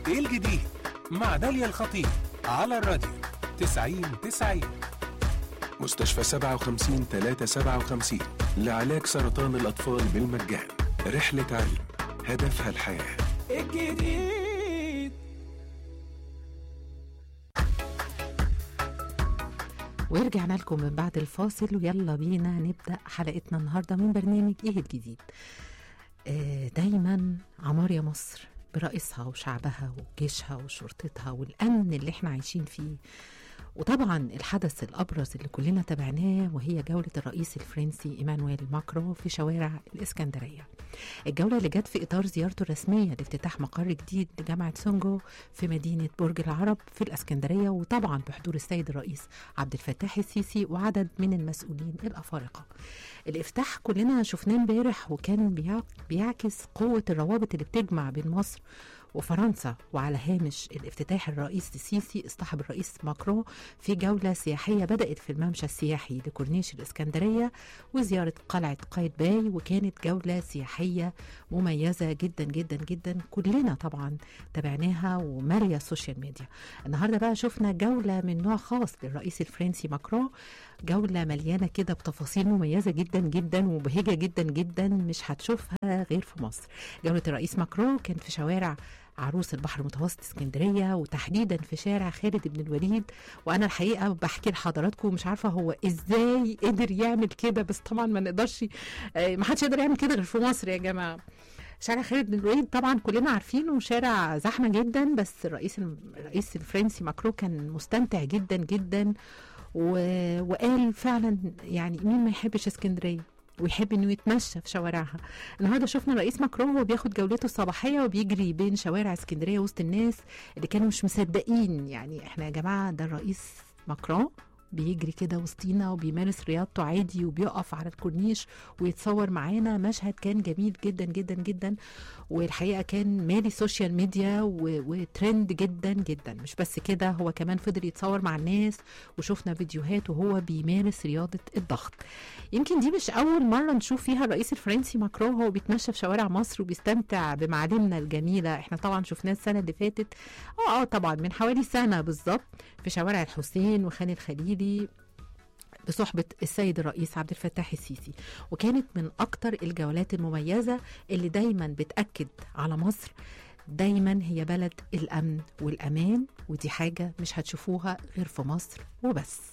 ايه الجديد مع داليا الخطيب على الراديو 90 90 مستشفى 57 357 لعلاج سرطان الأطفال بالمجان رحلة علم هدفها الحياة الجديد ورجعنا لكم من بعد الفاصل ويلا بينا نبدأ حلقتنا النهاردة من برنامج ايه الجديد آه، دايما عمار يا مصر برئيسها وشعبها وجيشها وشرطتها والأمن اللي احنا عايشين فيه وطبعا الحدث الأبرز اللي كلنا تابعناه وهي جولة الرئيس الفرنسي إيمانويل ماكرون في شوارع الإسكندرية الجولة اللي جت في إطار زيارته الرسمية لافتتاح مقر جديد لجامعة سونجو في مدينة برج العرب في الإسكندرية وطبعا بحضور السيد الرئيس عبد الفتاح السيسي وعدد من المسؤولين الأفارقة الافتتاح كلنا شفناه امبارح وكان بيع- بيعكس قوة الروابط اللي بتجمع بين مصر وفرنسا وعلى هامش الافتتاح الرئيس السيسي اصطحب الرئيس ماكرون في جولة سياحية بدأت في الممشى السياحي لكورنيش الإسكندرية وزيارة قلعة قايتباي وكانت جولة سياحية مميزة جدا جدا جدا كلنا طبعا تابعناها ومالية السوشيال ميديا النهاردة بقى شفنا جولة من نوع خاص للرئيس الفرنسي ماكرون جولة مليانة كده بتفاصيل مميزة جدا جدا ومبهجة جدا جدا مش هتشوفها غير في مصر جولة الرئيس ماكرون كانت في شوارع عروس البحر المتوسط اسكندرية وتحديدا في شارع خالد بن الوليد وأنا الحقيقة بحكي لحضراتكم مش عارفة هو إزاي قدر يعمل كده بس طبعا ما نقدرش آه، ما حدش يقدر يعمل كده غير في مصر يا جماعة شارع خالد بن الوليد طبعا كلنا عارفينه شارع زحمه جدا بس الرئيس الرئيس الفرنسي ماكرون كان مستمتع جدا جدا و... وقال فعلا يعني مين ما يحبش اسكندريه ويحب انه يتمشى في شوارعها النهارده شفنا الرئيس ماكرون وهو بياخد جولته الصباحيه وبيجري بين شوارع اسكندريه وسط الناس اللي كانوا مش مصدقين يعني احنا يا جماعه ده الرئيس ماكرون بيجري كده وسطينا وبيمارس رياضته عادي وبيقف على الكورنيش ويتصور معانا مشهد كان جميل جدا جدا جدا والحقيقه كان مالي سوشيال ميديا و- وترند جدا جدا مش بس كده هو كمان فضل يتصور مع الناس وشفنا فيديوهات وهو بيمارس رياضه الضغط يمكن دي مش اول مره نشوف فيها الرئيس الفرنسي ماكرون هو بيتمشى في شوارع مصر وبيستمتع بمعالمنا الجميله احنا طبعا شفناه السنه اللي فاتت اه اه طبعا من حوالي سنه بالظبط في شوارع الحسين وخان الخليلي بصحبة السيد الرئيس عبد الفتاح السيسي وكانت من أكتر الجولات المميزة اللي دايما بتأكد على مصر دايما هي بلد الأمن والأمان ودي حاجة مش هتشوفوها غير في مصر وبس